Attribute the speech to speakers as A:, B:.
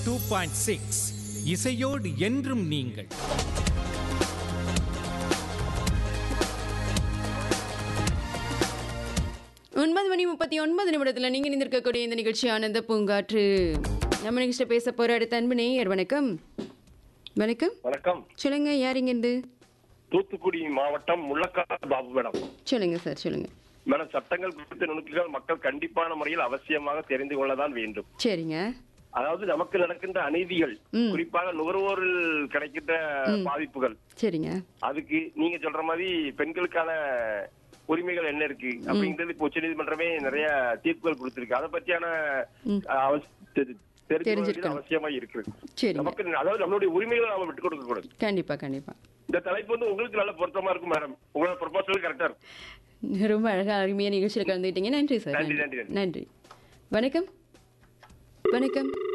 A: Two point six இசையோடு என்றும் நீங்கள்
B: ஒன்பது மணி முப்பத்தி ஒன்பது நிமிடத்தில் நீங்கள் நிந்திருக்கக்கூடிய இந்த நிகழ்ச்சி ஆனந்த பூங்காற்று நம்ம நிகழ்ச்சியில் பேச போகிற அடுத்த அன்பு நேயர் வணக்கம் வணக்கம்
C: வணக்கம்
B: சொல்லுங்க யார் இங்கேருந்து
C: தூத்துக்குடி மாவட்டம் முள்ளக்காடு பாபு மேடம்
B: சொல்லுங்க சார் சொல்லுங்க
C: மேடம் சட்டங்கள் குறித்த நுணுக்குகள் மக்கள் கண்டிப்பான முறையில் அவசியமாக தெரிந்து கொள்ளதான் வேண்டும்
B: சரிங்க
C: அதாவது நமக்கு நடக்கின்ற அநீதிகள் குறிப்பாக நுகர்வோரில் கிடைக்கின்ற பாதிப்புகள்
B: சரிங்க
C: அதுக்கு நீங்க சொல்ற மாதிரி பெண்களுக்கான உரிமைகள் என்ன இருக்கு அப்படிங்கிறது இப்போ உச்ச நீதிமன்றமே நிறைய தீர்ப்புகள் கொடுத்திருக்கு அதை பத்தியான அவஸ்- தெரி- தெரிந்து கொள்ள வேண்டியது
B: தெரிஞ்சிருக்கணும்.
C: அவசியமா இருக்கு
B: சரிங்க
C: நமக்கு அதாவது நம்மளுடைய உரிமைகளை நாம விட்டு கொடுக்க கூடாது
B: கண்டிப்பாக கண்டிப்பாக
C: இந்த தலைப்பு வந்து உங்களுக்கு நல்ல பொருத்தமா இருக்கும் மேடம் உங்களோட ப்ரொபோசல் கரெக்டா இருக்கும்
B: ரொம்ப அழகாக அருமையாக நிகழ்ச்சியில் கலந்துக்கிட்டீங்க நன்றி சார்
C: நன்றி,
B: நன்றி
C: நன்றி, நன்றி.
B: நன்றி வணக்கம் வணக்கம்